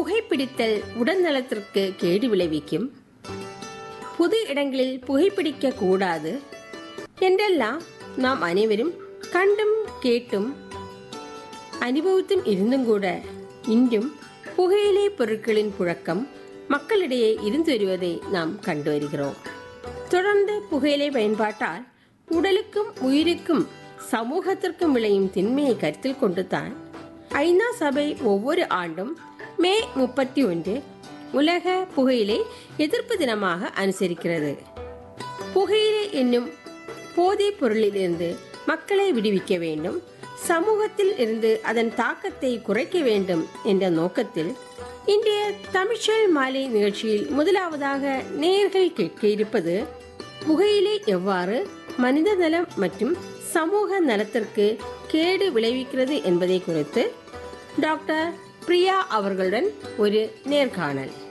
புகைப்பிடித்தல் உடல் நலத்திற்கு கேடு விளைவிக்கும் பொது இடங்களில் புகைப்பிடிக்க கூடாது என்றெல்லாம் நாம் அனைவரும் கண்டும் கேட்டும் அனுபவித்தும் இருந்தும் கூட இன்றும் புகையிலை பொருட்களின் புழக்கம் மக்களிடையே இருந்து வருவதை நாம் கண்டு வருகிறோம் தொடர்ந்து புகையிலை பயன்பாட்டால் உடலுக்கும் உயிருக்கும் சமூகத்திற்கும் விளையும் திண்மையை கருத்தில் கொண்டுதான் ஐநா சபை ஒவ்வொரு ஆண்டும் மே முப்பத்தி ஒன்று உலக புகையிலை எதிர்ப்பு தினமாக அனுசரிக்கிறது புகையிலை என்னும் போதைப் பொருளிலிருந்து மக்களை விடுவிக்க வேண்டும் சமூகத்தில் இருந்து அதன் தாக்கத்தை குறைக்க வேண்டும் என்ற நோக்கத்தில் இன்றைய தமிழ்ச்சல் மாலை நிகழ்ச்சியில் முதலாவதாக நேர்கள் கேட்க இருப்பது புகையிலை எவ்வாறு மனித நலம் மற்றும் சமூக நலத்திற்கு கேடு விளைவிக்கிறது என்பதை குறித்து டாக்டர் பிரியா அவர்களுடன் ஒரு நேர்காணல்